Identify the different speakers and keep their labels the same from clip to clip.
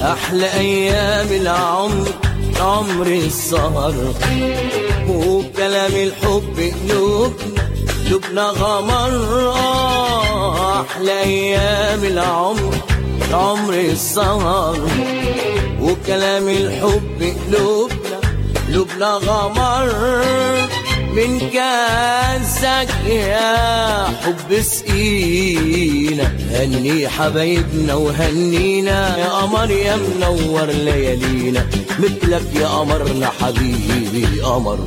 Speaker 1: أحلى أيام العمر عمر السهر وكلام الحب قلوبنا قلوبنا غمر آه أحلى أيام العمر عمر السهر وكلام الحب قلوبنا قلوبنا غمر من كاسك يا حب سقينا هني حبايبنا وهنينا يا قمر يا منور ليالينا مثلك يا قمرنا حبيبي قمر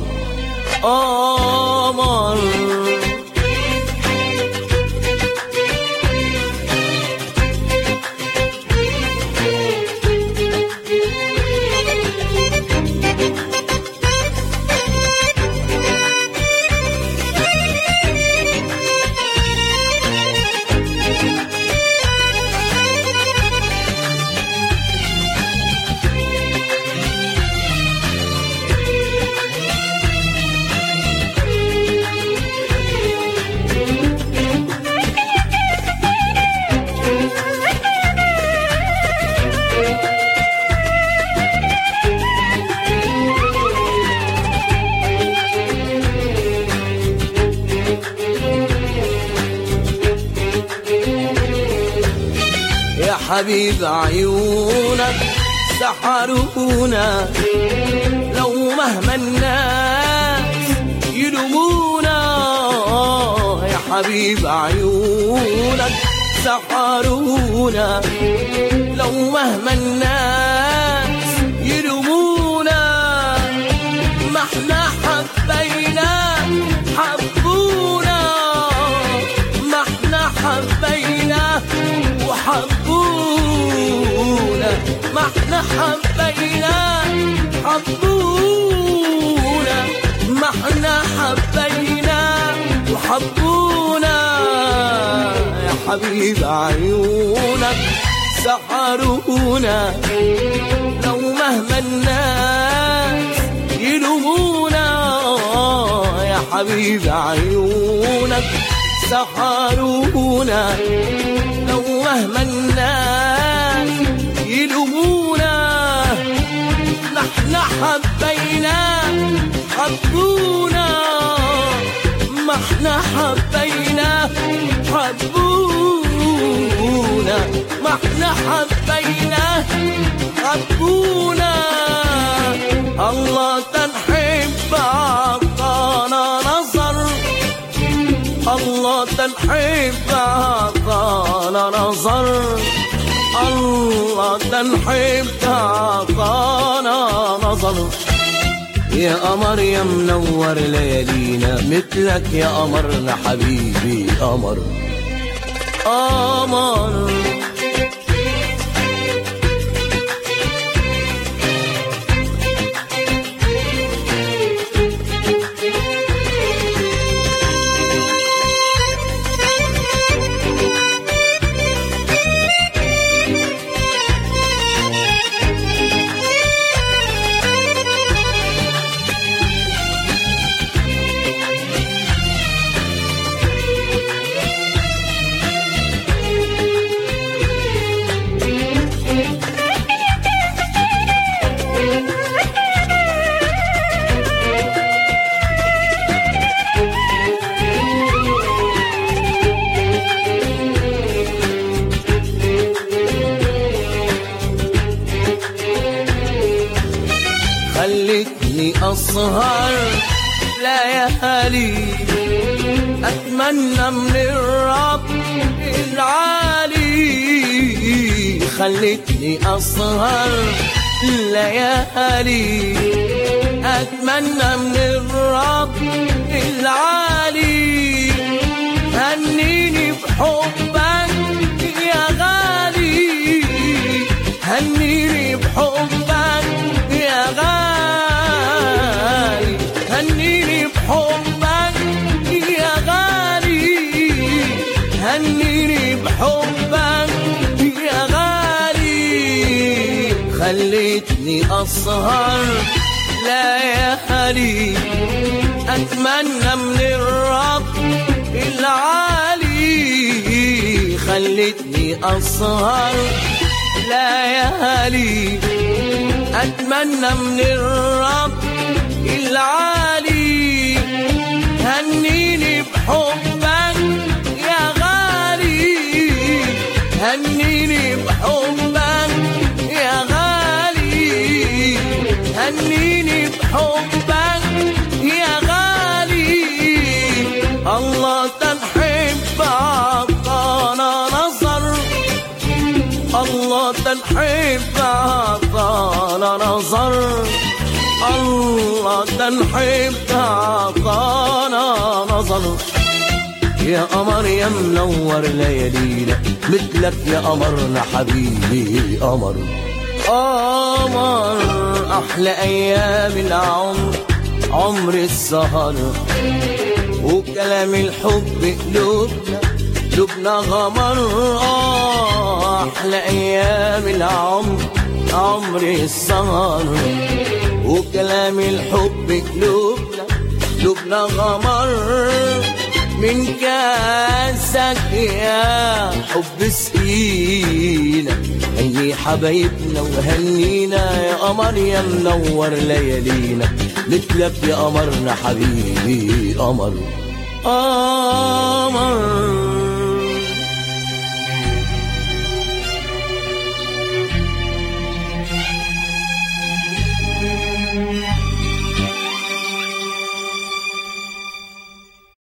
Speaker 1: قمر يا حبيب عيونك سحرونا لو مهما الناس يلومونا يا حبيب عيونك سحرونا لو مهما الناس يلومونا ما احنا حبينا حبونا ما احنا حبينا وحبونا ما احنا حبينا حبونا ما احنا حبينا وحبونا يا حبيب عيونك سحرونا لو مهما الناس يلومونا يا حبيب عيونك سحرونا لو مهما الناس يلومونا نحن حبينا حبونا ما احنا حبينا حبونا ما احنا حبينا حبونا الله تنحب عطانا نظر الله تنحب عطانا نظر الله تنحب عطانا نظر يا قمر يا منور ليالينا مثلك يا قمرنا حبيبي قمر قمر خلتني أسهر ليالي أتمنى من الرب العالي خلتني أسهر ليالي أتمنى من الرب العالي هنيني بحبك يا غالي هنيني بحبك يا غالي هنيني بحبك يا غالي هنيني بحبك يا غالي خليتني أسهر ليالي أتمنى من الرب العالي خلتني أسهر ليالي أتمنى من الرب العالي هنيني بحبك يا غالي هنيني بحبك يا غالي هنيني بحبك يا غالي الله تنحب عطانا نظر الله تنحب عطانا نظر الله تنحب عطانا نظر يا قمر يا منور ليالينا مثلك يا قمرنا حبيبي قمر قمر احلى ايام العمر عمر السهر وكلام الحب قلوبنا قلوبنا غمر آه احلى ايام العمر عمر السهر وكلام الحب قلوبنا قلوبنا غمر من كاسك يا حب سقينا هني حبايبنا وهنينا يا قمر يا منور ليالينا مثلك يا قمرنا حبيبي قمر قمر